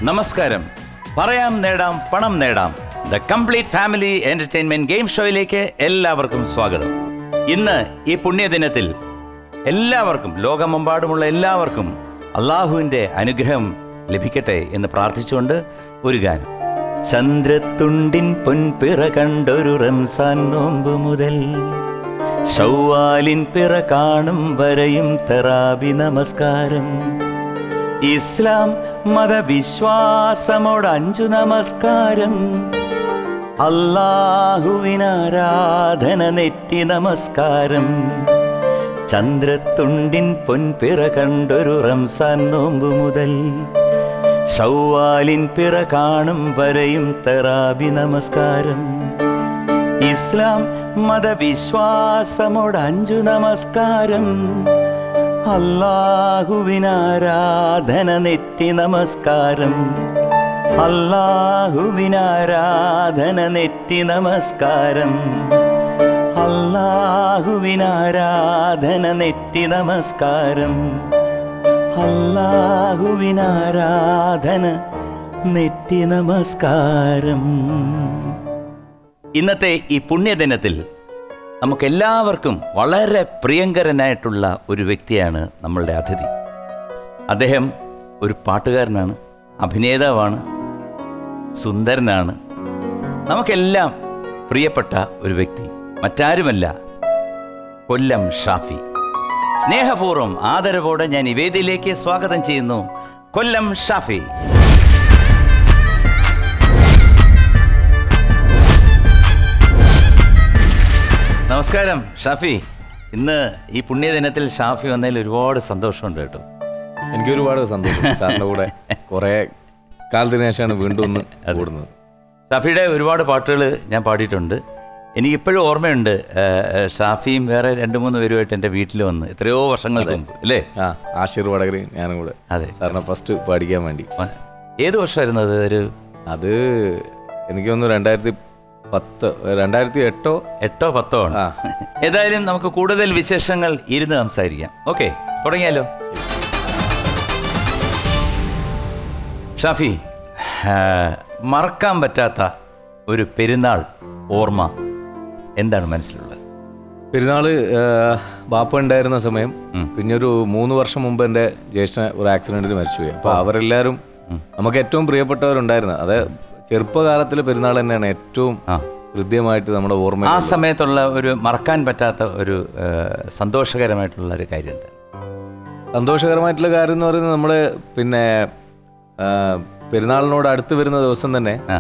നമസ്കാരം പറയാം നേടാം പണം നേടാം the complete family entertainment game ഷോയിലേക്ക് എല്ലാവർക്കും സ്വാഗതം ഇന്ന് ഈ പുണ്യദിനത്തിൽ എല്ലാവർക്കും ലോകമെമ്പാടുമുള്ള എല്ലാവർക്കും അള്ളാഹുവിൻ്റെ അനുഗ്രഹം ലഭിക്കട്ടെ എന്ന് പ്രാർത്ഥിച്ചുകൊണ്ട് ഒരു ഗാനം ചന്ദ്രത്തുണ്ടിൻ പൊൻപിറ കണ്ടൊരു റംസാൻ നോമ്പ് മുതൽ ഷൗവാലിൻ പിറ കാണും വരെയും തെറാബി നമസ്കാരം ഇസ്ലാം മതവിശ്വാസമോട് അഞ്ചു നമസ്കാരം അല്ലാഹുവിനാരാധന നെറ്റി നമസ്കാരം ചന്ദ്രത്തുണ്ടിൻ പൊൻപിറ കണ്ടൊരു റംസാൻ നോമ്പ് മുതൽ ഷൗവാലിൻ പിറ കാണും വരെയും തെറാബി നമസ്കാരം ഇസ്ലാം മതവിശ്വാസമോട് അഞ്ചു നമസ്കാരം അല്ലാഹുവിനാരാധന നെറ്റി നമസ്കാരം അല്ലാഹുവിനാരാധന നെറ്റി നമസ്കാരം അല്ലാഹുവിനാരാധന നെറ്റി നമസ്കാരം അല്ലാഹുവിനാരാധന നെറ്റി നമസ്കാരം ഇന്നത്തെ ഈ പുണ്യദിനത്തിൽ നമുക്കെല്ലാവർക്കും വളരെ പ്രിയങ്കരനായിട്ടുള്ള ഒരു വ്യക്തിയാണ് നമ്മളുടെ അതിഥി അദ്ദേഹം ഒരു പാട്ടുകാരനാണ് അഭിനേതാവാണ് സുന്ദരനാണ് നമുക്കെല്ലാം പ്രിയപ്പെട്ട ഒരു വ്യക്തി മറ്റാരുമല്ല കൊല്ലം ഷാഫി സ്നേഹപൂർവ്വം ആദരവോടെ ഞാൻ ഈ വേദിയിലേക്ക് സ്വാഗതം ചെയ്യുന്നു കൊല്ലം ഷാഫി നമസ്കാരം ഷാഫി ഇന്ന് ഈ പുണ്യദിനത്തിൽ ഷാഫി വന്നതിൽ ഒരുപാട് സന്തോഷമുണ്ട് കേട്ടോ എനിക്ക് ഒരുപാട് സന്തോഷം സാറിന്റെ കൂടെ കുറെ കാലത്തിന് ശേഷമാണ് വീണ്ടും ഒന്ന് കൂടുന്നത് ഷാഫിയുടെ ഒരുപാട് പാട്ടുകൾ ഞാൻ പാടിയിട്ടുണ്ട് എനിക്കിപ്പോഴും ഓർമ്മയുണ്ട് ആ, ആ, ഷാഫിയും വേറെ രണ്ട് മൂന്ന് പേരുമായിട്ട് എൻ്റെ വീട്ടിൽ വന്ന് എത്രയോ വർഷങ്ങൾക്ക് മുമ്പ് അല്ലേ ആ ആശീർ വടകര ഞാനും കൂടെ അതെ സാറിനെ ഫസ്റ്റ് പാടിക്കാൻ വേണ്ടി ആ, ഏത് വർഷമായിരുന്നു അത് ഒരു അത് എനിക്ക് തോന്നുന്നു രണ്ടായിരത്തി പത്ത് രണ്ടായിരത്തി എട്ടോ എട്ടോ പത്തോ ആണ് ആ. ഏതായാലും നമുക്ക് കൂടുതൽ വിശേഷങ്ങൾ ഇരുന്ന് സംസാരിക്കാം ഓക്കെ തുടങ്ങിയാലോ ഷാഫി ആ, മറക്കാൻ പറ്റാത്ത ഒരു പെരുന്നാൾ ഓർമ്മ എന്താണ് മനസ്സിലുള്ളത് പെരുന്നാള് ആ, ബാപ്പ ഉണ്ടായിരുന്ന സമയം പിന്നെ ഒരു മൂന്ന് വർഷം മുമ്പ് എൻ്റെ ജ്യേഷ്ഠ ഒരു ആക്സിഡന്റിൽ മരിച്ചുപോയി അപ്പൊ അവരെല്ലാവരും നമുക്ക് ഏറ്റവും പ്രിയപ്പെട്ടവരുണ്ടായിരുന്നു അത് ചെറുപ്പകാലത്തിലെ പെരുന്നാൾ തന്നെയാണ് ഏറ്റവും ആ. ഹൃദ്യമായിട്ട് നമ്മുടെ ഓർമ്മ ആ സമയത്തുള്ള ഒരു മറക്കാൻ പറ്റാത്ത ഒരു ആ, സന്തോഷകരമായിട്ടുള്ള ഒരു കാര്യം എന്താ സന്തോഷകരമായിട്ടുള്ള കാര്യം എന്ന് പറയുന്നത് നമ്മൾ പിന്നെ ആ, പെരുന്നാളിനോട് അടുത്ത് വരുന്ന ദിവസം തന്നെ ആ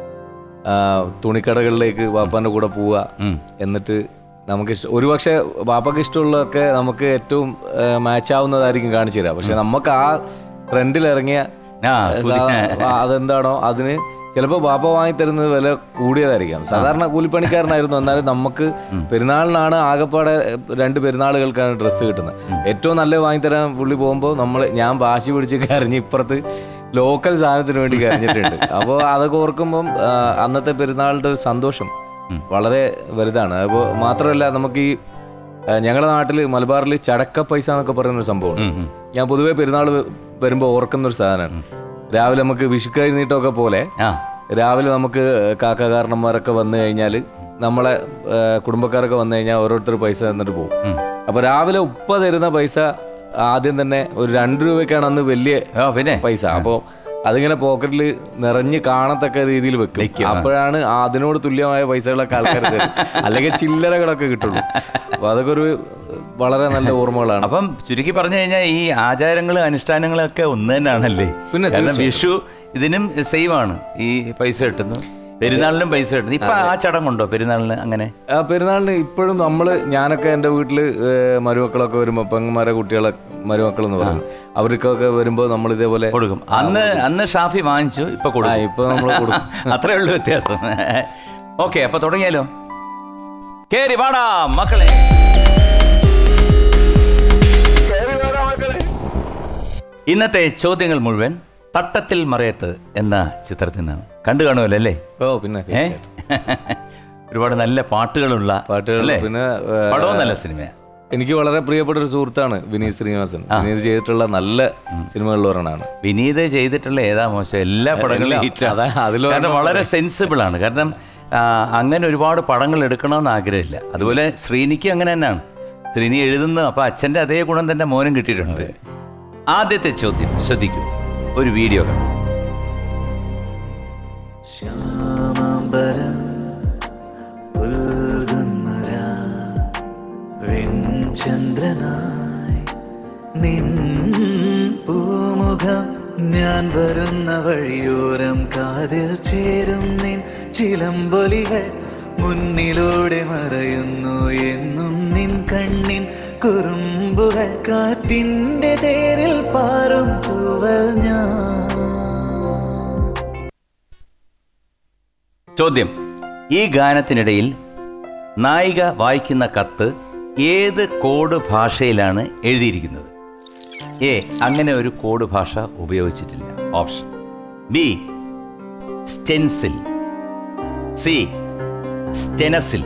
ആ, തുണിക്കടകളിലേക്ക് വാപ്പാൻ്റെ കൂടെ പോവുക ഉം. എന്നിട്ട് നമുക്ക് ഇഷ്ടം ഒരുപക്ഷെ വാപ്പക്ക് ഇഷ്ടമുള്ളതൊക്കെ നമുക്ക് ഏറ്റവും മാച്ച് ആവുന്നതായിരിക്കും കാണിച്ചു തരാം പക്ഷെ നമുക്ക് ആ ട്രെൻഡിൽ ഇറങ്ങിയ ആ, സാ- ആ, അതെന്താണോ അതിന് ചിലപ്പോൾ വാപ്പ വാങ്ങി തരുന്നത് വില കൂടിയതായിരിക്കാം സാധാരണ കൂലിപ്പണിക്കാരനായിരുന്നു എന്നാലും നമുക്ക് പെരുന്നാളിനാണ് ആകെപ്പാടെ രണ്ട് പെരുന്നാളുകൾക്കാണ് ഡ്രസ്സ് കിട്ടുന്നത് ഏറ്റവും നല്ല വാങ്ങിത്തരാൻ പുള്ളി പോകുമ്പോൾ നമ്മൾ ഞാൻ വാശി പിടിച്ച് കരഞ്ഞ് ഇപ്പുറത്ത് ലോക്കൽ സാധനത്തിന് വേണ്ടി കരഞ്ഞിട്ടുണ്ട് അപ്പോൾ അതൊക്കെ ഓർക്കുമ്പം ആ, അന്നത്തെ പെരുന്നാളിൻ്റെ ഒരു സന്തോഷം വളരെ വലുതാണ് അപ്പോൾ മാത്രമല്ല നമുക്ക് ഈ ആ, ഞങ്ങളുടെ നാട്ടിൽ മലബാറിൽ ചടക്ക പൈസ എന്നൊക്കെ പറയുന്ന ഒരു സംഭവമാണ് ഞാൻ പൊതുവേ പെരുന്നാൾ വരുമ്പോൾ ഓർക്കുന്ന ഒരു സാധനമാണ് രാവിലെ നമുക്ക് വിഷുക്കഴിഞ്ഞിട്ടൊക്കെ പോലെ ആ രാവിലെ നമുക്ക് കാക്കകാരണന്മാരൊക്കെ വന്നു കഴിഞ്ഞാൽ നമ്മളെ ആ, കുടുംബക്കാരൊക്കെ വന്നു കഴിഞ്ഞാൽ ഓരോരുത്തർ പൈസ തന്നിട്ട് പോകും അപ്പൊ രാവിലെ ഉപ്പ തരുന്ന പൈസ ആദ്യം തന്നെ ഒരു രണ്ട് രൂപയ്ക്കാണ് അന്ന് വലിയ ഓ പിന്നെ പൈസ അപ്പോൾ അതിങ്ങനെ പോക്കറ്റിൽ നിറഞ്ഞ് കാണത്തക്ക രീതിയിൽ വെക്കും അപ്പോഴാണ് അതിനോട് തുല്യമായ പൈസകളൊക്കെ ആൾക്കാർ തരും അല്ലെങ്കിൽ ചില്ലറകളൊക്കെ കിട്ടുള്ളൂ അപ്പൊ അതൊക്കെ ഒരു വളരെ നല്ല ഓർമ്മകളാണ് അപ്പം ചുരുക്കി പറഞ്ഞു കഴിഞ്ഞാൽ ഈ ആചാരങ്ങളും അനുഷ്ഠാനങ്ങളും ഒക്കെ ഒന്ന് തന്നെയാണല്ലേ പിന്നെ കാരണം വിഷു ഇതിനും സെയിം ആണ് ഈ പൈസ കിട്ടുന്നു പെരുന്നാളിനും പൈസ കിട്ടുന്നു ഇപ്പൊ ആ ചടങ്ങുണ്ടോ പെരുന്നാളിന് അങ്ങനെ ആ പെരുന്നാളിന് ഇപ്പോഴും നമ്മൾ ഞാനൊക്കെ എൻ്റെ വീട്ടിൽ മരുമക്കളൊക്കെ വരുമ്പോൾ പെങ്ങന്മാരെ കുട്ടികളെ മരുമക്കൾ എന്ന് പറയും അവർക്കൊക്കെ വരുമ്പോൾ നമ്മൾ ഇതേപോലെ കൊടുക്കും അന്ന് അന്ന് ഷാഫി വാങ്ങിച്ചു ഇപ്പൊ ആ കൊടുക്കും ഇപ്പൊ നമ്മൾ കൊടുക്കും അത്രേ ഉള്ളൂ വ്യത്യാസം ഓക്കെ അപ്പൊ തുടങ്ങിയാലോ കേറി വാടാ മക്കളെ ഇന്നത്തെ ചോദ്യങ്ങൾ മുഴുവൻ തട്ടത്തിൽ മറയത്ത് എന്ന ചിത്രത്തിൽ നിന്നാണ് കണ്ടു കാണുമല്ലോ അല്ലേ ഓ പിന്നെ ഏ? തീർച്ചയായിട്ടും. ഒരുപാട് നല്ല പാട്ടുകളുള്ള പാട്ടുകൾ അല്ലേ? പിന്നെ ഏ, പടവും നല്ല സിനിമയാണ് എനിക്ക് വളരെ പ്രിയപ്പെട്ട ഒരു സുഹൃത്താണ് വിനീത് ശ്രീനിവാസൻ വിനീത് ചെയ്തിട്ടുള്ള നല്ല സിനിമകളിൽ ഒരെണ്ണമാണ് വിനീത് ചെയ്തിട്ടുള്ള ഏതാ മോശം എല്ലാ പടങ്ങളും എല്ലാം. ഹിറ്റാണ് അതാ, അതിലൊരെണ്ണം കാരണം വളരെ സെൻസിബിൾ ആണ് കാരണം ആ, അങ്ങനെ ഒരുപാട് പടങ്ങൾ എടുക്കണമെന്ന് ആഗ്രഹമില്ല അതുപോലെ ശ്രീനിക്ക് അങ്ങനെ തന്നെയാണ് ശ്രീനി എഴുതുന്നു അപ്പൊ അച്ഛന്റെ അതേ ഗുണം തന്നെ മോനും കിട്ടിയിട്ടുണ്ട് ആദ്യത്തെ ചോദ്യം ശ്രദ്ധിക്കൂ ഒരു വീഡിയോ കാണാം ശ്യാമാംബരം പുൽകുന്നൊരാ വെൺചന്ദ്രനായി നിൻ പൂമുഖം ഞാൻ വരുന്ന വഴിയോരം കാതിൽ ചേരും നിൻ ചിലമ്പൊലികൾ മുന്നിലൂടെ മറയുന്നു എന്നും നിൻ കണ്ണിൻ കുറുമ്പുകൾ കാറ്റിന്റെ തേരിൽ പാറും തൂവൽ ഞാൻ ചോദ്യം ഈ ഗാനത്തിനിടയിൽ നായിക വായിക്കുന്ന കത്ത് ഏത് കോഡ് ഭാഷയിലാണ് എഴുതിയിരിക്കുന്നത് എ അങ്ങനെ ഒരു കോഡ് ഭാഷ ഉപയോഗിച്ചിട്ടില്ല option B stencil C stencil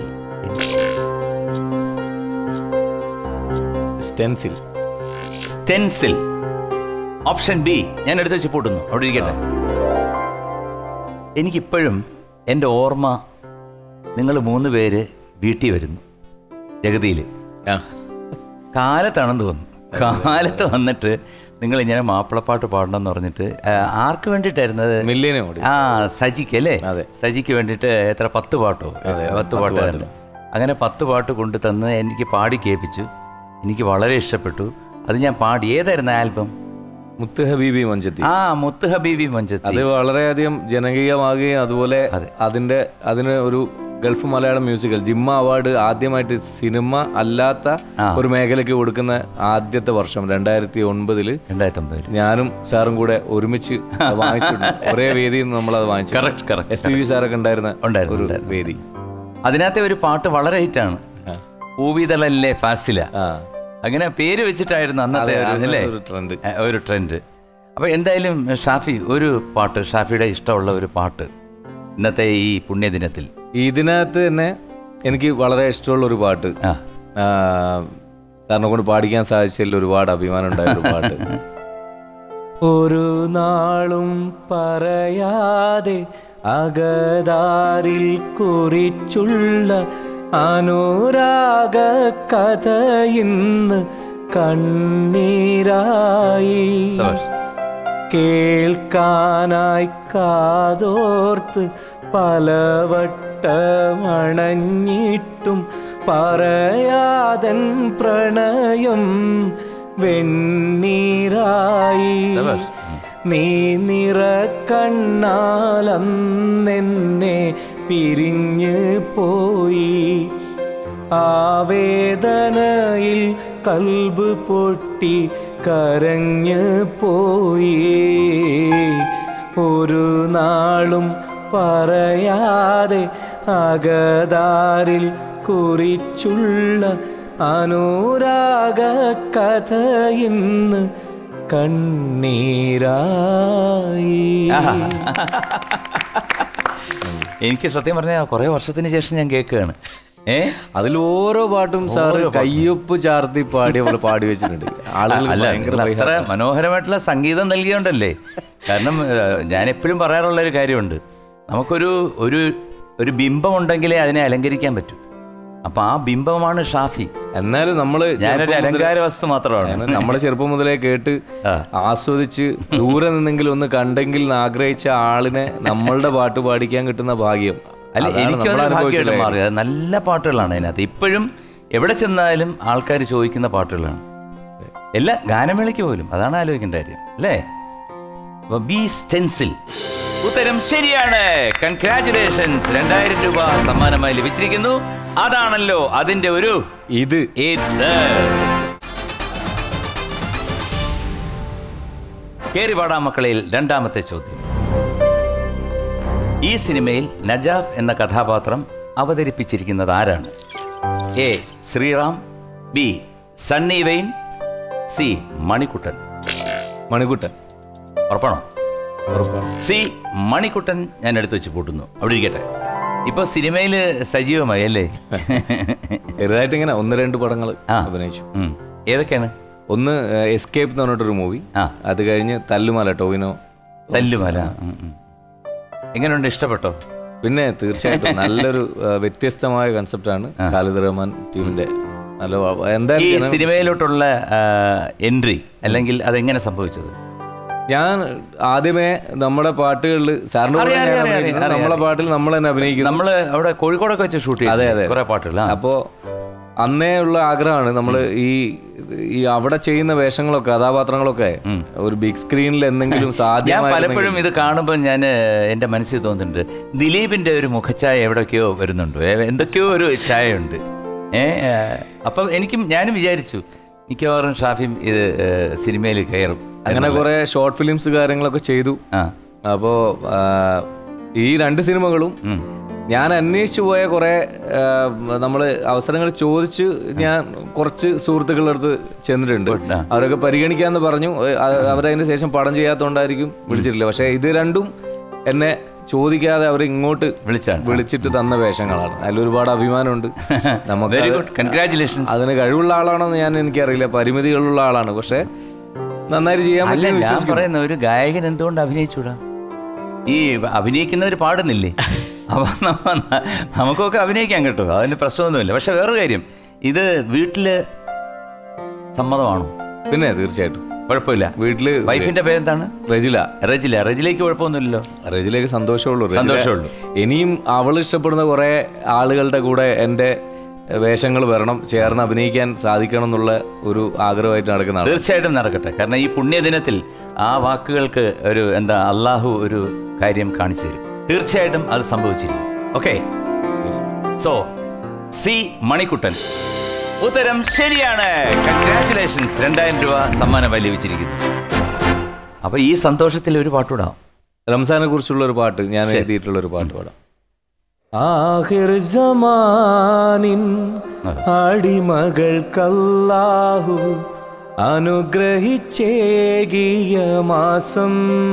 stencil stencil option B ഞാൻ എടുത്ത് വെച്ച് പൂട്ടുന്നു അവിടെ ഇരിക്കട്ടെ എനിക്കിപ്പോഴും എൻ്റെ ഓർമ്മ നിങ്ങൾ മൂന്ന് പേര് വീട്ടിൽ വരുന്നു ജഗതിയിൽ ആ കാലത്താണെന്ന് തോന്നുന്നു കാലത്ത് വന്നിട്ട് നിങ്ങൾ ഇങ്ങനെ മാപ്പിളപ്പാട്ട് പാടണം എന്ന് പറഞ്ഞിട്ട് ആ, ആർക്ക് വേണ്ടിയിട്ടായിരുന്നത് മില്യനെ ഓടി ആ സജിക്ക് അല്ലേ അതെ. സജിക്ക് വേണ്ടിയിട്ട് എത്ര പത്ത് പാട്ടോ പത്ത് പാട്ടായിരുന്നു അങ്ങനെ പത്ത് പാട്ട് കൊണ്ട് തന്ന് എനിക്ക് പാടി കേൾപ്പിച്ചു എനിക്ക് വളരെ ഇഷ്ടപ്പെട്ടു അത് ഞാൻ പാടി ഏതായിരുന്നു ആൽബം മുത്ത് ഹബീബി മഞ്ചത്തി ആ മുത്ത് ഹബീബി മഞ്ചത്തി അത് വളരെയധികം ജനകീയമാകുകയും അതുപോലെ അതിന്റെ അതിന് ഒരു Gulf Malayalam musical GIMMA award ആദ്യമായിട്ട് സിനിമ അല്ലാത്ത ഒരു മേഖലയ്ക്ക് കൊടുക്കുന്ന ആദ്യത്തെ വർഷം രണ്ടായിരത്തി ഒൻപതില് രണ്ടായിരത്തി ഒമ്പതിൽ ഞാനും സാറും കൂടെ ഒരുമിച്ച് അത് വാങ്ങിച്ചിട്ടുണ്ട് ഒരേ വേദിയിൽ നിന്ന് നമ്മൾ അത് വാങ്ങിച്ചു correct correct S P V സാറൊക്കെ ഉണ്ടായിരുന്ന ഉണ്ടായിരുന്നു, ഒരു ഉണ്ടായിരുന്നു. വേദി അതിനകത്തെ ഒരു പാട്ട് വളരെ ഹിറ്റാണ് ആ. പൂവിതളല്ലേ ഫാസില ആ അങ്ങനെ പേര് വെച്ചിട്ടായിരുന്നു അന്നത്തെ അതെ, ഒരു അന്ന് അല്ലേ ഒരു ട്രെൻഡ് ഏ, ഒരു ട്രെൻഡ് അപ്പോൾ എന്തായാലും ഷാഫി ഒരു പാട്ട് ഷാഫിയുടെ ഇഷ്ടമുള്ള ഒരു പാട്ട് ഇന്നത്തെ ഈ പുണ്യദിനത്തിൽ ഇതിനകത്ത് തന്നെ എനിക്ക് വളരെ ഇഷ്ടമുള്ള ഒരു പാട്ട് ആ ആ, സാറിനെ കൊണ്ട് പാടിക്കാൻ സാധിച്ചതിൽ ഒരുപാട് അഭിമാനം ഉണ്ടായ ഒരു പാട്ട് ഒരു നാളും പറയാതെ അകതാരിൽ കുറിച്ചുള്ള അനുരാഗ കഥ ഇന്ന് കണ്ണീരായി സബാഷ്. കേൾക്കാനായി കാതോർത്ത് പലവട്ടമണഞ്ഞിട്ടും പറയാതൻ പ്രണയം വെണ്ണീരായി സബാഷ്. നീ നിറ കണ്ണാലെന്നെ പിരിഞ്ഞു പോയി ആവേദനയിൽ കൽബ് പൊട്ടി കരഞ്ഞു പോയി ഒരു നാളും പറയാതെ അകതാരിൽ കുറിച്ചുള്ള അനുരാഗ കഥ ഇന്ന് കണ്ണീരായി എനിക്ക് സത്യം പറഞ്ഞാൽ കുറേ വർഷത്തിന് ശേഷം ഞാൻ കേൾക്കുകയാണ് ഏ അതിൽ ഓരോ പാട്ടും സാറ് കയ്യൊപ്പ് ചാർത്തി പാടി നമ്മൾ പാടി വെച്ചിട്ടുണ്ട് ആളുകൾ അല്ല ഭയങ്കര നിങ്ങൾ അത്ര മനോഹരമായിട്ടുള്ള സംഗീതം നൽകിയോണ്ടല്ലേ കാരണം ഏഹ്, ഞാൻ എപ്പോഴും പറയാറുള്ള ഒരു കാര്യമുണ്ട് നമുക്കൊരു ഒരു ഒരു ബിംബം ഉണ്ടെങ്കിലേ അതിനെ അലങ്കരിക്കാൻ പറ്റൂ അപ്പൊ ആ ബിംബമാണ് ഷാഫി എന്നാലും നമ്മള് ഞാനൊരു അലങ്കാര വസ്തു മാത്രമാണ് നമ്മളെ ചെറുപ്പം മുതലേ കേട്ട് ആസ്വദിച്ച് ദൂരെ നിന്നെങ്കിലും ഒന്ന് കണ്ടെങ്കിൽ എന്ന് ആഗ്രഹിച്ച ആളിനെ നമ്മളുടെ പാട്ട് പാടിക്കാൻ കിട്ടുന്ന ഭാഗ്യം അല്ല അതാണ് എനിക്കും നമ്മൾ അത് ഭാഗ്യമായിട്ട് അനുഭവിച്ചിട്ടുള്ള മാറി അത് നല്ല പാട്ടുകളാണ് അതിനകത്ത് ഇപ്പോഴും എവിടെ ചെന്നാലും ആൾക്കാർ ചോദിക്കുന്ന പാട്ടുകളാണ് എല്ലാ ഗാനമേളയ്ക്ക് പോലും അതാണ് ആലോചിക്കേണ്ട കാര്യം അല്ലേ അപ്പൊ ബി സ്റ്റെൻസിൽ ഉത്തരം ശരിയാണ് കൺഗ്രാറ്റുലേഷൻസ് രണ്ടായിരം രൂപ സമ്മാനമായി ലഭിച്ചിരിക്കുന്നു അതാണല്ലോ അതിന്റെ ഒരു ഇത് ഇത് കേറി പാടാ മക്കളിൽ രണ്ടാമത്തെ ചോദ്യം ഈ സിനിമയിൽ നജാഫ് എന്ന കഥാപാത്രം അവതരിപ്പിച്ചിരിക്കുന്നത് ആരാണ് A Sreeram B Sunny Wayne C Manikuttan Manikuttan ഉറപ്പാണോ ഉറപ്പാണ് സി മണിക്കുട്ടൻ ഞാൻ എടുത്തു വെച്ച് പൂട്ടുന്നു അവിടെ ഇരിക്കട്ടെ ഇപ്പൊ സിനിമയില് സജീവമായി അല്ലേ ചെറുതായിട്ട് ഇങ്ങനെ ഒന്ന് രണ്ട് പടങ്ങൾ ആ. അഭിനയിച്ചു ഉം. ഏതൊക്കെയാണ് ഒന്ന് എസ്കേപ്പ് എന്ന് പറഞ്ഞിട്ടൊരു മൂവി ആ. അത് കഴിഞ്ഞ് തല്ലുമല ടോവിനോ തല്ലുമല ഉം, ഉം. എങ്ങനെയുണ്ട് ഇഷ്ടപ്പെട്ടോ പിന്നെ തീർച്ചയായിട്ടും നല്ലൊരു ആ, വ്യത്യസ്തമായ കൺസെപ്റ്റാണ് ഖാലിദ് റഹ്മാൻ ടീമിന്റെ നല്ല വ- ഈ എന്തായാലും ജനം- സിനിമയിലോട്ടുള്ള എൻട്രി അല്ലെങ്കിൽ അതെങ്ങനെ സംഭവിച്ചത് ഞാൻ ആദ്യമേ നമ്മുടെ പാട്ടുകളിൽ സാറിന്റെ കൂടെ അറിയാം, ഞാൻ അറിയാം, അറിയാം, അഭിനയിക്കുന്നത് അറിയാം. നമ്മളെ പാട്ടിൽ നമ്മൾ തന്നെ അഭിനയിക്കുന്നു നമ്മള് അവിടെ കോഴിക്കോടൊക്കെ വെച്ച് ഷൂട്ട് അതെ, അതെ. ചെയ്തു കുറെ പാട്ടുകൾ ആ. അപ്പോ അന്നേ ഉള്ള ആഗ്രഹമാണ് നമ്മൾ ഈ ഈ അവിടെ ചെയ്യുന്ന വേഷങ്ങളൊക്കെ കഥാപാത്രങ്ങളൊക്കെ ഒരു ബിഗ് സ്ക്രീനിൽ എന്തെങ്കിലും ഞാൻ സാധ്യമായ പലപ്പോഴും ഇത് കാണുമ്പോൾ ഞാൻ എൻ്റെ മനസ്സിൽ തോന്നുന്നുണ്ട് ദിലീപിന്റെ ഒരു മുഖഛായ എവിടെയൊക്കെയോ വരുന്നുണ്ട് ഏ- എന്തൊക്കെയോ ഒരു ഛായയുണ്ട് ഏ അപ്പം എനിക്കും ഞാനും വിചാരിച്ചു മിക്കവാറും ഷാഫിയും ഇത് ഏ, സിനിമയിൽ കയറും അങ്ങനെ കുറെ ഷോർട്ട് ഫിലിംസ് കാര്യങ്ങളൊക്കെ ചെയ്തു ആ അപ്പോ ആ, ഈ രണ്ട് സിനിമകളും ഉം. ഞാൻ അന്വേഷിച്ചു പോയ കുറെ നമ്മൾ അവസരങ്ങൾ ചോദിച്ച് ഞാൻ കുറച്ച് സുഹൃത്തുക്കളുടെ അടുത്ത് ചെന്നിട്ടുണ്ട് ആ. അവരൊക്കെ പരിഗണിക്കാന്ന് പറഞ്ഞു അ- അവരതിന് ശേഷം പടം ചെയ്യാത്തോണ്ടായിരിക്കും വിളിച്ചിട്ടില്ല പക്ഷെ ഇത് രണ്ടും എന്നെ ചോദിക്കാതെ അവർ ഇങ്ങോട്ട് വിളിച്ചാണ് വിളിച്ചിട്ട് തന്ന വേഷങ്ങളാണ് അതിൽ ഒരുപാട് അഭിമാനമുണ്ട് നമുക്ക് വെരി അത് ഗുഡ് കൺഗ്രാറ്റുലേഷൻസ് അതിന് കഴിവുള്ള ആളാണെന്ന് ഞാൻ എനിക്കറിയില്ല പരിമിതികളുള്ള ആളാണ് പക്ഷെ നന്നായിട്ട് ചെയ്യാൻ അല്ല പറ്റുമെന്ന് ഞാൻ വിശ്വസിക്കുന്നു പറയുന്ന ഒരു ഗായകൻ എന്തുകൊണ്ട് അഭിനയിച്ചൂടാ ഈ അഭിനയിക്കുന്നവർ പാടുന്നില്ലേ അപ്പൊ നമ്മ- നമുക്കൊക്കെ അഭിനയിക്കാൻ കേട്ടോ അതിന് പ്രശ്നമൊന്നുമില്ല പക്ഷെ വേറൊരു കാര്യം ഇത് വീട്ടില് സമ്മതമാണോ പിന്നെ തീർച്ചയായിട്ടും കുഴപ്പമില്ല വീട്ടില് വൈഫിന്റെ പേരെന്താണ് റജില റജില റജിലേക്ക് കുഴപ്പമൊന്നുമില്ലല്ലോ റജിലേക്ക് സന്തോഷമുള്ളൂ റജില സന്തോഷമുള്ളൂ. ഇനിയും അവൾ ഇഷ്ടപ്പെടുന്ന കുറെ ആളുകളുടെ കൂടെ എൻ്റെ വേഷങ്ങൾ വരണം ചേർന്ന് അഭിനയിക്കാൻ സാധിക്കണം എന്നുള്ള ഒരു ആഗ്രഹമായിട്ട് നടക്കുന്ന ആളാണ്. തീർച്ചയായിട്ടും നടക്കട്ടെ കാരണം ഈ പുണ്യദിനത്തിൽ ആ വാക്കുകൾക്ക് ഒരു എന്താ അള്ളാഹു ഒരു കാര്യം കാണിച്ചു തരും തീർച്ചയായിട്ടും അത് സംഭവിച്ചിരിക്കും ഓക്കെ സോ സി മണിക്കുട്ടൻ ഉത്തരം ശരിയാണ് കൺഗ്രാറ്റുലേഷൻസ് രണ്ടായിരം രൂപ സമ്മാനം വലിയ അപ്പൊ ഈ സന്തോഷത്തിൽ ഒരു പാട്ടുകൂടാം റംസാനെ കുറിച്ചുള്ള ഒരു പാട്ട് ഞാൻ എഴുതിയിട്ടുള്ള ഒരു പാട്ട് പാടാം ആഹിർ ജമാനിൻ അടിമകൾക്കല്ലാഹു അനുഗ്രഹിച്ചേകിയ മാസം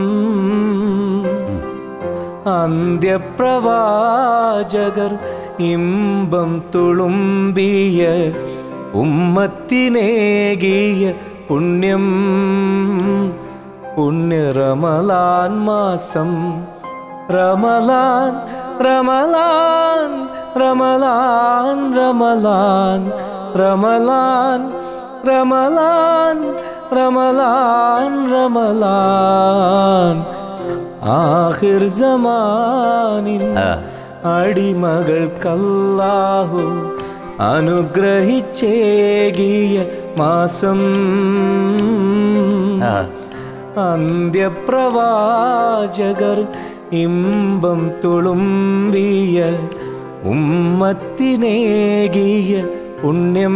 അന്ത്യപ്രവാചകർ ഇമ്പം തുളുമ്പിയ ഉമ്മത്തിനേകിയ പുണ്യം പുണ്യ റമലാൻ മാസം റമലാൻ റമലാൻ റമലാൻ റമലാൻ റമലാൻ റമലാൻ റമലാൻ റമലാൻ ആഹിർ ജമാനിൻ അടിമകൾക്കല്ലാഹു അനുഗ്രഹിച്ചേകിയ മാസം ആ. അന്ത്യപ്രവാചകർ ഇമ്പം തുളുമ്പിയ ഉമ്മത്തിനേകിയ പുണ്യം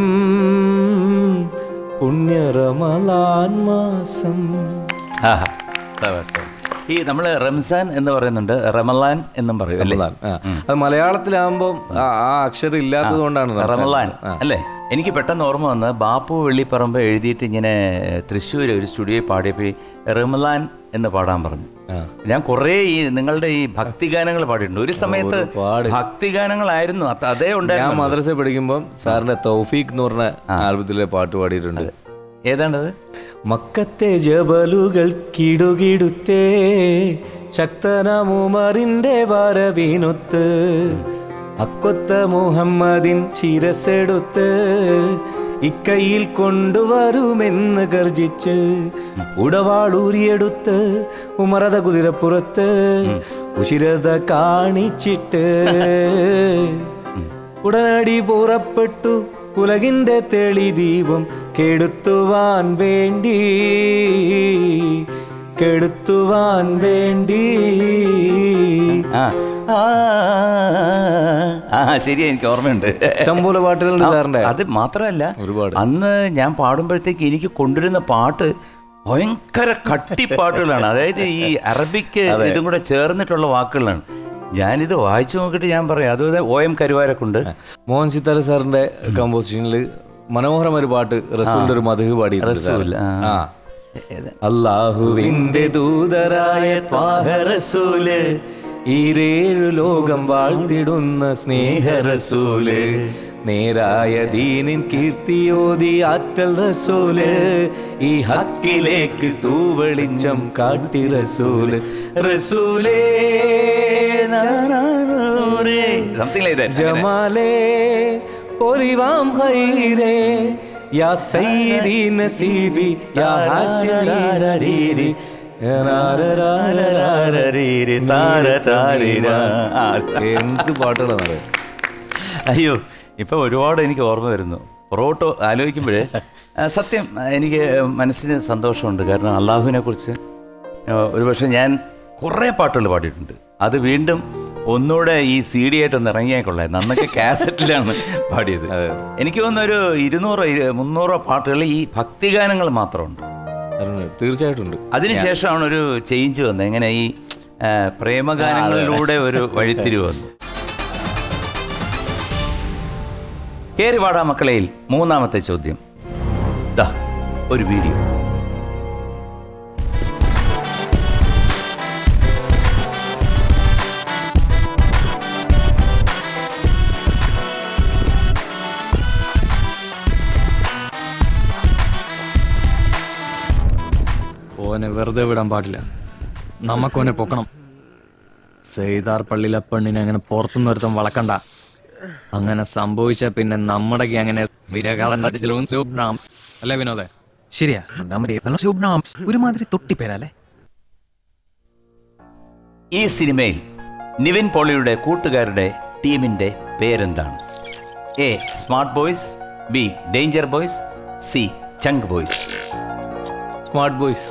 പുണ്യറമലാൻ മാസം ആഹാ. സവാർ, സവാർ. ഈ നമ്മൾ റംസാൻ എന്ന് പറയുന്നുണ്ട് റമലാൻ എന്നും പറയും അല്ലേ റമലാൻ. ആ. അത് മലയാളത്തിലാകുമ്പോൾ ആ ആ അക്ഷരം ഇല്ലാത്തത് കൊണ്ടാണ് റമലാൻ അല്ലേ എനിക്ക് പെട്ടെന്ന് ഓർമ്മ വന്ന് ബാപ്പു വെള്ളിപ്പറമ്പ് എഴുതിയിട്ട് ഇങ്ങനെ തൃശ്ശൂർ ഒരു സ്റ്റുഡിയോയിൽ പാടിയപ്പോൾ ഈ റമലാൻ എന്ന് പാടാൻ പറഞ്ഞു ഞാൻ കുറേ ഈ നിങ്ങളുടെ ഈ ഭക്തിഗാനങ്ങൾ പാടിയിട്ടുണ്ട് ഒരു സമയത്ത് ഒരുപാട്. ഭക്തിഗാനങ്ങളായിരുന്നു അത് അതേ ഞാൻ ഉണ്ടായിരുന്നു മദ്രസ പഠിക്കുമ്പോൾ സാറിന്റെ തൗഫീഖ് എന്ന് പറഞ്ഞ ആൽബത്തിലെ പാട്ട് പാടിയിട്ടുണ്ട് ഏതാണത് മക്കത്തെ ജബലുകൾ കിടുകിടുത്തേ ശക്തനമുമറിന്റെ വരവിനൊത്ത് അക്കൊത്ത മുഹമ്മദിൻ ചിരസെടുത്ത് ഇക്കൈയിൽ കൊണ്ടുവരുമെന്ന് ഗർജിച്ച് ഉടവാളൂരിയെടുത്ത് ഉമറത കുതിരപ്പുറത്ത് ഉശിരത കാണിച്ചിട്ട് ഉടനടി പുറപ്പെട്ടു ഉലകിന്റെ തെളി ദീപം കെടുത്തുവാൻ വേണ്ടി കെടുത്തുവാൻ വേണ്ടി ആ ആ, ആ ശരിയാ എനിക്ക് ഓർമ്മയുണ്ട് ഇഷ്ടം പോലെ പാട്ടുകളുണ്ട് സാറിന്റെ അത് മാത്രമല്ല ഒരുപാട്. അന്ന് ഞാൻ പാടുമ്പോഴത്തേക്ക് എനിക്ക് കൊണ്ടുവരുന്ന പാട്ട് ഭയങ്കര കട്ടിപ്പാട്ടുകളാണ് അതായത് ഈ അറബിക്ക് ഇതും കൂടെ ചേർന്നിട്ടുള്ള വാക്കുകളാണ് ഞാനിത് വായിച്ചു നോക്കിയിട്ട് ഞാൻ പറയാം അതുപോലെ ഒ എം കരുവാരക്കുണ്ട് മോഹൻ സിത്താര സാറിന്റെ കമ്പോസിഷനിൽ മനോഹരമായ ഒരു പാട്ട് റസൂലിന്റെ ഒരു മധു പാടിയിട്ടുണ്ട് സാർ. റസൂൽ, ആ. ആ അള്ളാഹുവിന്റെ ദൂതരായ ത്വാഹ റസൂല് ഈരേഴു ലോകം വാഴ്ത്തിടുന്ന സ്നേഹറസൂല് നേരായ ദീനിൻ കീർത്തിയോതി ആറ്റൽ റസൂല് ഈ ഹക്കിലേക്ക് തൂവെളിച്ചം കാട്ടി റസൂല് റസൂലേ നാനൂരേ സംതിങ് ലൈക്ക് ദാറ്റ് ജമാലേ ഒലിവാം ഹൈരേ യാ സയ്യിദി നസീബി യാ ഹാശിരീരി എന്ത് പാട്ടുകളാണ് അയ്യോ ഇപ്പൊ ഒരുപാട് എനിക്ക് ഓർമ്മ വരുന്നു പൊറോട്ടോ ആലോചിക്കുമ്പോഴേ സത്യം ആ, എനിക്ക് മനസ്സിന് സന്തോഷമുണ്ട് കാരണം അള്ളാഹുവിനെ കുറിച്ച് ഒരുപക്ഷെ ഞാൻ കുറേ പാട്ടുകൾ പാടിയിട്ടുണ്ട് അത് വീണ്ടും ഒന്നുകൂടെ ഈ സി ഡി ആയിട്ടൊന്ന് ഇറങ്ങിയാൽ കൊള്ളായിരുന്നു അന്നൊക്കെ കാസറ്റിലാണ് പാടിയത് എനിക്ക് തോന്നുന്നു ഒരു ഇരുന്നൂറോ ഇരു- മുന്നൂറോ പാട്ടുകൾ ഈ ഭക്തിഗാനങ്ങൾ മാത്രമുണ്ട് തീർച്ചയായിട്ടും ഉണ്ട് അതിനുശേഷമാണ് ഒരു ചേഞ്ച് വന്നത് എങ്ങനെ ഈ ആ, പ്രേമഗാനങ്ങളിലൂടെ ഒരു വഴിത്തിരിവ് വന്നു കേറി വാടാ മക്കളയിൽ മൂന്നാമത്തെ ചോദ്യം ദാ ഒരു വീഡിയോ ഓനെ വെറുതെ വിടാൻ പാടില്ല നമുക്കോനെ പൊക്കണം സെയ്താർ പള്ളിയിലെ പെണ്ണിനെ അങ്ങനെ പുറത്തുനിന്ന് ഒരുത്തം വളക്കണ്ട അങ്ങനെ സംഭവിച്ച പിന്നെ നമ്മുടെ അങ്ങനെ അല്ലേ വിനോദേ ശരിയാ നമ്മുടെ ശുഭ്നാംസ് ഒരുമാതിരി തൊട്ടിപ്പേരല്ലേ ഈ സിനിമയിൽ നിവിൻ പോളിയുടെ കൂട്ടുകാരുടെ ടീമിന്റെ പേരെന്താണ് A smart boys B danger boys C ചങ്ക് ബോയ്സ് സ്മാർട്ട് ബോയ്സ്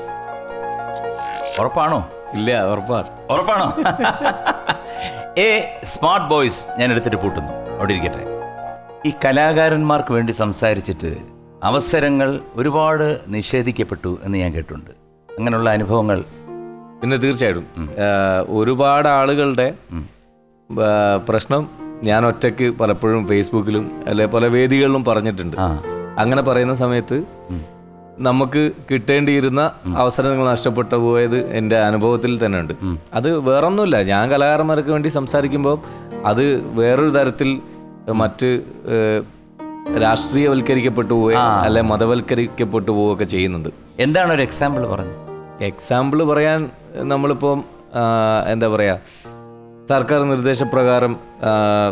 ഉറപ്പാണോ ഇല്ല ഉറപ്പാണ് ഉറപ്പാണോ എ സ്മാർട്ട് ബോയ്സ് ഞാൻ എടുത്തിട്ട് പൂട്ടുന്നു അവിടെ ഇരിക്കട്ടെ ഈ കലാകാരന്മാർക്ക് വേണ്ടി സംസാരിച്ചിട്ട് അവസരങ്ങൾ ഒരുപാട് നിഷേധിക്കപ്പെട്ടു എന്ന് ഞാൻ കേട്ടിട്ടുണ്ട് അങ്ങനെയുള്ള അനുഭവങ്ങൾ പിന്നെ തീർച്ചയായിട്ടും ആ, ഒരുപാട് ആളുകളുടെ ആ, പ്രശ്നം ഞാൻ ഒറ്റയ്ക്ക് പലപ്പോഴും ഫേസ്ബുക്കിലും അല്ലെ പല വേദികളിലും പറഞ്ഞിട്ടുണ്ട് ആ. അങ്ങനെ പറയുന്ന സമയത്ത് നമുക്ക് കിട്ടേണ്ടിയിരുന്ന അവസരങ്ങൾ നഷ്ടപ്പെട്ടു പോയത് എൻ്റെ അനുഭവത്തിൽ തന്നെ ഉണ്ട് അത് വേറൊന്നുമില്ല ഞാൻ കലാകാരന്മാർക്ക് വേണ്ടി സംസാരിക്കുമ്പോൾ അത് വേറൊരു തരത്തിൽ മറ്റ് ഏഹ്, രാഷ്ട്രീയവൽക്കരിക്കപ്പെട്ടു പോവുക അല്ലെ മതവൽക്കരിക്കപ്പെട്ടു പോവുകയൊക്കെ ചെയ്യുന്നുണ്ട് എന്താണ് ഒരു എക്സാമ്പിൾ പറഞ്ഞു എക്സാമ്പിൾ പറയാൻ നമ്മളിപ്പം ആ, എന്താ പറയുക സർക്കാർ നിർദ്ദേശപ്രകാരം ആ,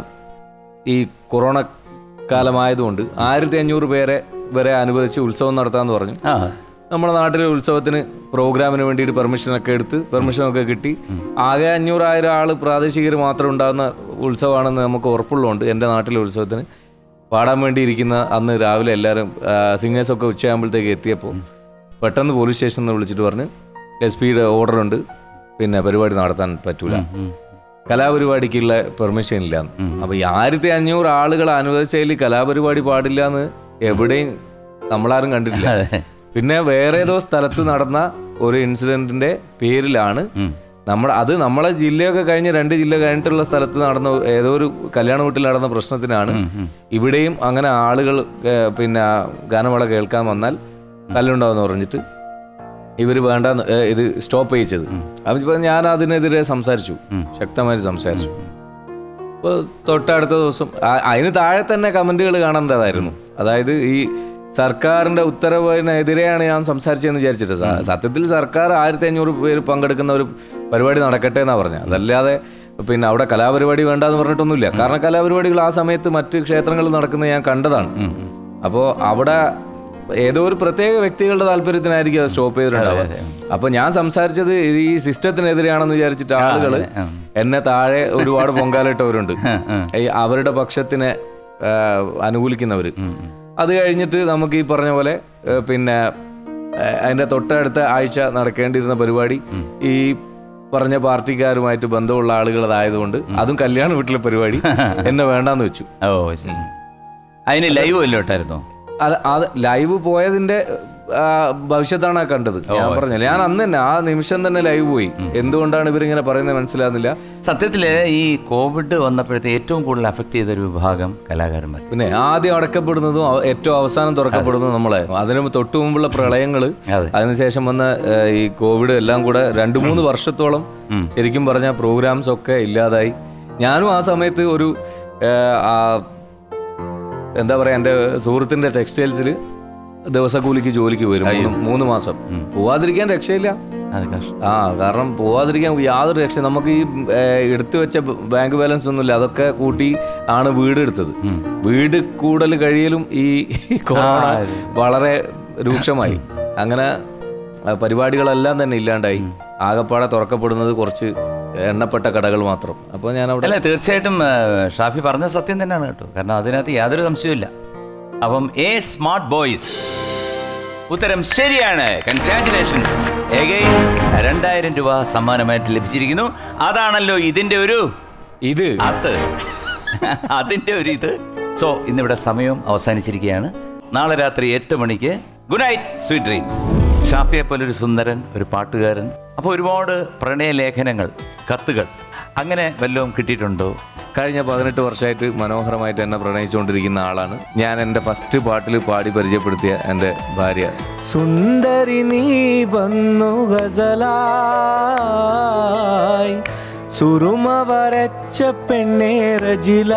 ഈ കൊറോണ കാലമായതുകൊണ്ട് ആയിരത്തി അഞ്ഞൂറ് പേരെ വരെ അനുവദിച്ച് ഉത്സവം നടത്താമെന്ന് പറഞ്ഞു ആ നമ്മുടെ നാട്ടിലെ ഉത്സവത്തിന് പ്രോഗ്രാമിന് വേണ്ടിയിട്ട് പെർമിഷനൊക്കെ എടുത്ത് പെർമിഷനൊക്കെ കിട്ടി ആകെ അഞ്ഞൂറായിരം ആൾ പ്രാദേശികർ മാത്രം ഉണ്ടാകുന്ന ഉത്സവമാണെന്ന് നമുക്ക് ഉറപ്പുള്ളതുകൊണ്ട് എൻ്റെ നാട്ടിലെ ഉത്സവത്തിന് പാടാൻ വേണ്ടി ഇരിക്കുന്ന അന്ന് രാവിലെ എല്ലാവരും സിംഗേഴ്സൊക്കെ ഉച്ചയാകുമ്പോഴത്തേക്ക് എത്തിയപ്പോൾ പെട്ടെന്ന് പോലീസ് സ്റ്റേഷനിൽ നിന്ന് വിളിച്ചിട്ട് പറഞ്ഞ് എസ് പിയുടെ ഓർഡർ ഉണ്ട് പിന്നെ പരിപാടി നടത്താൻ പറ്റൂല കലാപരിപാടിക്കുള്ള പെർമിഷൻ ഇല്ല അപ്പൊ ഈ ആയിരത്തി അഞ്ഞൂറ് ആളുകൾ അനുവദിച്ചതിൽ കലാപരിപാടി പാടില്ല എന്ന് എവിടെയും നമ്മളാരും കണ്ടിട്ടില്ല പിന്നെ വേറെ ഏതോ സ്ഥലത്ത് നടന്ന ഒരു ഇൻസിഡന്റിന്റെ പേരിലാണ് നമ്മുടെ അത് നമ്മളെ ജില്ലയൊക്കെ കഴിഞ്ഞ് രണ്ട് ജില്ല കഴിഞ്ഞിട്ടുള്ള സ്ഥലത്ത് നടന്ന ഏതോ ഒരു കല്യാണ വീട്ടിൽ നടന്ന പ്രശ്നത്തിനാണ് ഇവിടെയും അങ്ങനെ ആളുകൾ ഏർ, പിന്നെ ഗാനമേള കേൾക്കാൻ വന്നാൽ കല്ലുണ്ടാവെന്ന് പറഞ്ഞിട്ട് ഇവർ വേണ്ട ഇത് സ്റ്റോപ്പ് ചെയ്യിച്ചത് അപ്പോൾ ഞാൻ അതിനെതിരെ സംസാരിച്ചു ശക്തമായിട്ട് സംസാരിച്ചു അപ്പോൾ തൊട്ടടുത്ത ദിവസം ആ- അതിന് താഴെ തന്നെ കമന്റുകൾ കാണേണ്ടതായിരുന്നു അതായത് ഈ സർക്കാരിന്റെ ഉത്തരവിനെതിരെയാണ് ഞാൻ സംസാരിച്ചതെന്ന് വിചാരിച്ചിട്ട് സ- സത്യത്തിൽ സർക്കാർ ആയിരത്തി അഞ്ഞൂറ് പേര് പങ്കെടുക്കുന്ന ഒരു പരിപാടി നടക്കട്ടെ എന്നാ പറഞ്ഞത് അതല്ലാതെ പിന്നെ അവിടെ കലാപരിപാടി വേണ്ടെന്ന് പറഞ്ഞിട്ടൊന്നുമില്ല കാരണം കലാപരിപാടികൾ ആ സമയത്ത് മറ്റ് ക്ഷേത്രങ്ങളിൽ നടക്കുന്നത് ഞാൻ കണ്ടതാണ് അപ്പോൾ അവിടെ ഏതോ ഒരു പ്രത്യേക വ്യക്തികളുടെ താല്പര്യത്തിനായിരിക്കും അത് സ്റ്റോപ്പ് ചെയ്തിട്ടുണ്ടാവുക അപ്പൊ ഞാൻ സംസാരിച്ചത് ഇത് ഈ സിസ്റ്റത്തിനെതിരെയാണെന്ന് വിചാരിച്ചിട്ട് ആളുകൾ എന്നെ താഴെ ഒരുപാട് പൊങ്കാലിട്ടവരുണ്ട് ഈ അവരുടെ പക്ഷത്തിനെ ആ, അനുകൂലിക്കുന്നവര് അത് കഴിഞ്ഞിട്ട് നമുക്ക് ഈ പറഞ്ഞ പോലെ ഏ, പിന്നെ ഏ, അതിന്റെ തൊട്ടടുത്ത ആഴ്ച നടക്കേണ്ടിയിരുന്ന പരിപാടി ഈ പറഞ്ഞ പാർട്ടിക്കാരുമായിട്ട് ബന്ധമുള്ള ആളുകളതായതുകൊണ്ട് അതും കല്യാണ വീട്ടിലെ പരിപാടി എന്നെ വേണ്ടാന്ന് വെച്ചു ഓ ശരി അതിന് ലൈവ് വല്ലതും ഇട്ടായിരുന്നോ അത് അത് ലൈവ് പോയതിന്റെ ആ, ഭവിഷ്യത്താണ് ആ കണ്ടത് ഞാൻ പറഞ്ഞില്ല ഞാൻ അന്ന് തന്നെ ആ നിമിഷം തന്നെ ലൈവ് പോയി എന്തുകൊണ്ടാണ് ഇവരിങ്ങനെ പറയുന്നത് മനസ്സിലാകുന്നില്ല സത്യത്തില് ഈ കോവിഡ് വന്നപ്പോഴത്തെ ഏറ്റവും കൂടുതൽ അഫക്ട് ചെയ്ത ഒരു വിഭാഗം കലാകാരന്മാർ പിന്നെ ആദ്യം അടക്കപ്പെടുന്നതും അവ- ഏറ്റവും അവസാനം തുറക്കപ്പെടുന്നതും നമ്മളെ അതിന് തൊട്ടു മുമ്പുള്ള പ്രളയങ്ങൾ അതെ. അതിനുശേഷം വന്ന ഏഹ്, ഈ കോവിഡ് എല്ലാം കൂടെ രണ്ട് മൂന്ന് വർഷത്തോളം ശരിക്കും പറഞ്ഞ പ്രോഗ്രാംസ് ഒക്കെ ഇല്ലാതായി ഞാനും ആ സമയത്ത് ഒരു ഏഹ്, ആ, എന്താ പറയാ എൻ്റെ സുഹൃത്തിൻ്റെ ടെക്സ്റ്റൈൽസിൽ ദിവസക്കൂലിക്ക് ജോലിക്ക് വരും മൂന്ന് മൂന്ന് മാസം പോവാതിരിക്കാൻ രക്ഷയില്ല അത് കഷ്ടം ആ കാരണം പോവാതിരിക്കാൻ യാതൊരു രക്ഷ നമുക്ക് ഈ ഏഹ്, എടുത്തു വെച്ച ബ- ബാങ്ക് ബാലൻസ് ഒന്നുമില്ല അതൊക്കെ കൂട്ടി ആണ് വീട് എടുത്തത് വീട് കൂടൽ കഴിയലും ഈ കൊറോണ വളരെ രൂക്ഷമായി അങ്ങനെ ആ, പരിപാടികളെല്ലാം തന്നെ ഇല്ലാണ്ടായി ആകപ്പാടെ തുറക്കപ്പെടുന്നത് കുറച്ച് എണ്ണപ്പെട്ട കടകൾ മാത്രം അപ്പോൾ ഞാൻ അവിടെ അല്ല തീർച്ചയായിട്ടും ആ, ഷാഫി പറഞ്ഞ സത്യം തന്നെയാണ് കേട്ടോ കാരണം അതിനകത്ത് യാതൊരു സംശയവുമില്ല അപ്പം എ സ്മാർട്ട് ബോയ്സ് ഉത്തരം ശരിയാണ് കൺഗ്രാറ്റുലേഷൻസ് എഗൈൻ രണ്ടായിരം രൂപ സമ്മാനമായിട്ട് ലഭിച്ചിരിക്കുന്നു അതാണല്ലോ ഇതിന്റെ ഒരു ഇത് അത് അതിന്റെ ഒരു ഇത് സോ ഇന്നിവിടെ സമയം അവസാനിച്ചിരിക്കുകയാണ് നാളെ രാത്രി എട്ട് മണിക്ക് ഗുഡ് നൈറ്റ് സ്വീറ്റ് ഡ്രീംസ് ഷാഫിയെ പോലെ ഒരു സുന്ദരൻ ഒരു പാട്ടുകാരൻ അപ്പോൾ ഒരുപാട് പ്രണയലേഖനങ്ങൾ കത്തുകൾ അങ്ങനെ വല്ലതും കിട്ടിയിട്ടുണ്ടോ കഴിഞ്ഞ പതിനെട്ട് വർഷമായിട്ട് മനോഹരമായിട്ട് എന്നെ പ്രണയിച്ചുകൊണ്ടിരിക്കുന്ന ആളാണ് ഞാൻ എൻ്റെ ഫസ്റ്റ് പാട്ടിൽ പാടി പരിചയപ്പെടുത്തിയ എൻ്റെ ഭാര്യ സുന്ദരി നീ വന്നു ഗസലായി സുറുമ വരച്ച പെണ്ണേ രജില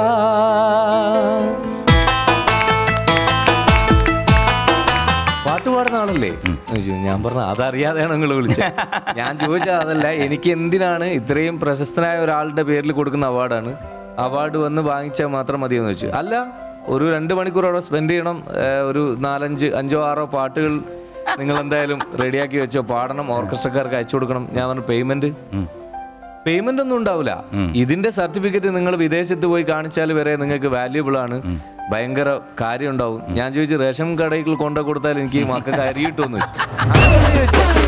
പാട്ട് പാടുന്ന ആളല്ലേ എന്ന് ചോദിച്ചു. ഞാൻ പറഞ്ഞു അതറിയാതെയാണ് നിങ്ങൾ വിളിച്ചത് ഞാൻ ചോദിച്ചത് അതല്ല എനിക്ക് എന്തിനാണ് ഇത്രയും പ്രശസ്തനായ ഒരാളുടെ പേരിൽ കൊടുക്കുന്ന അവാർഡാണ് അവാർഡ് വന്ന് വാങ്ങിച്ചാൽ മാത്രം മതിയെന്ന് വെച്ചു അല്ല ഒരു രണ്ട് മണിക്കൂർ അവിടെ സ്പെൻഡ് ചെയ്യണം ഏഹ് ഒരു നാലഞ്ച് അഞ്ചോ ആറോ പാട്ടുകൾ നിങ്ങൾ എന്തായാലും റെഡിയാക്കി വെച്ചോ പാടണം ഓർക്കസ്ട്രക്കാർക്ക് അയച്ചു കൊടുക്കണം ഞാൻ പറഞ്ഞു പേയ്മെന്റ് പേയ്മെന്റ് ഒന്നും ഉണ്ടാവില്ല ഇതിന്റെ സർട്ടിഫിക്കറ്റ് നിങ്ങൾ വിദേശത്ത് പോയി കാണിച്ചാൽ വരെ നിങ്ങൾക്ക് വാല്യുബിൾ ആണ് ഭയങ്കര കാര്യം ഉണ്ടാവും ഞാൻ ചോദിച്ചു റേഷൻ കടയിൽ കൊണ്ടു കൊടുത്താൽ എനിക്ക് ഈ മക്കൾക്ക് അരി കിട്ടുമെന്ന് ചോദിച്ചു അങ്ങനെ ചോദിച്ചു